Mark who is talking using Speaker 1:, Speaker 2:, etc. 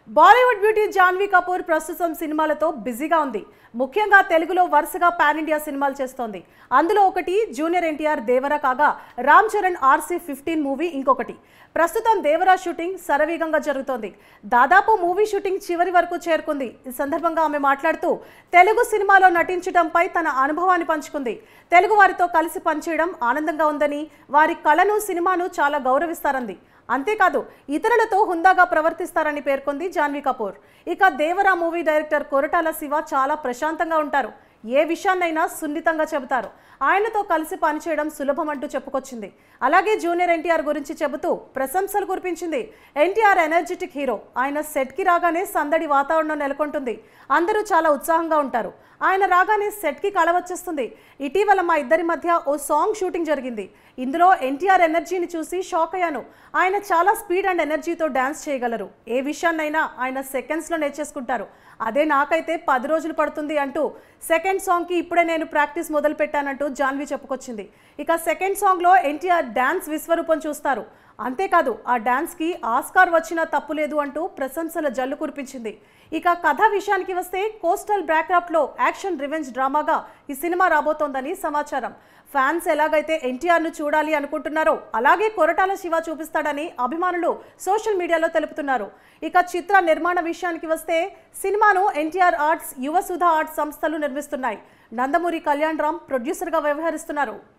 Speaker 1: Bollywood beauty Janhvi Kapoor ప్రస్తుతం సినిమాలతో బిజీగా ఉంది ముఖ్యంగా తెలుగులో వరుసగా పాన్ ఇండియా సినిమాలు చేస్తోంది అందులో ఒకటి జూనియర్ ఎన్టీఆర్ దేవరా కాగా Ram Charan RC fifteen movie ఇంకొకటి ప్రస్తుతం దేవరా షూటింగ్ శరవేగంగా జరుగుతోంది దాదాపు మూవీ షూటింగ్ చివరి వరకు చేరుకుంది ఈ సందర్భంగా ఆమె మాట్లాడుతూ తెలుగు సినిమాలో నటించడంపై తన అనుభవాన్ని పంచుకుంది తెలుగు వారితో కలిసి పనిచేయడం ఆనందంగా ఉందని వారి కళను సినిమాను చాలా గౌరవిస్తారంది అంతేకాదు ఇతరులతో హుందాగా ప్రవర్తిస్తారని పేర్కొంది జాన్వీ కపూర్ ఇక దేవరా మూవీ డైరెక్టర్ కొరటాల శివ చాలా ప్రశాంతంగా ఉంటారు ఏ విషయాన్నైనా సున్నితంగా చెబుతారు ఆయనతో కలిసి పనిచేయడం సులభం అంటూ చెప్పుకొచ్చింది అలాగే జూనియర్ ఎన్టీఆర్ గురించి చెబుతూ ప్రశంసలు కురిపించింది ఎన్టీఆర్ ఎనర్జెటిక్ హీరో ఆయన సెట్కి రాగానే సందడి వాతావరణం నెలకొంటుంది అందరూ చాలా ఉత్సాహంగా ఉంటారు ఆయన రాగానే సెట్కి కళ వచ్చేస్తుంది ఇటీవల మా ఇద్దరి మధ్య ఓ సాంగ్ షూటింగ్ జరిగింది ఇందులో ఎన్టీఆర్ ఎనర్జీని చూసి షాక్ అయ్యాను ఆయన చాలా స్పీడ్ అండ్ ఎనర్జీతో డ్యాన్స్ చేయగలరు ఏ విషయాన్నైనా ఆయన సెకండ్స్లో నేర్చేసుకుంటారు అదే నాకైతే పది రోజులు పడుతుంది అంటూ సెకండ్ సాంగ్కి ఇప్పుడే నేను ప్రాక్టీస్ మొదలు పెట్టానంటూ జాన్వి చెప్పుకొచ్చింది ఇక సెకండ్ సాంగ్లో ఎన్టీఆర్ డ్యాన్స్ విశ్వరూపం చూస్తారు అంతేకాదు ఆ డాన్స్కి ఆస్కార్ వచ్చినా తప్పు లేదు అంటూ ప్రశంసల జల్లు కురిపించింది ఇక కథ విషయానికి వస్తే కోస్టల్ బ్యాక్రాప్లో యాక్షన్ రివెంజ్ డ్రామాగా ఈ సినిమా రాబోతోందని సమాచారం ఫ్యాన్స్ ఎలాగైతే ఎన్టీఆర్ను చూడాలి అనుకుంటున్నారో అలాగే కొరటాల శివ చూపిస్తాడని అభిమానులు సోషల్ మీడియాలో తెలుపుతున్నారు ఇక చిత్ర నిర్మాణ విషయానికి వస్తే సినిమాను ఎన్టీఆర్ ఆర్ట్స్ యువసుధ ఆర్ట్స్ సంస్థలు నిర్మిస్తున్నాయి నందమూరి కళ్యాణ్ రామ్ ప్రొడ్యూసర్గా వ్యవహరిస్తున్నారు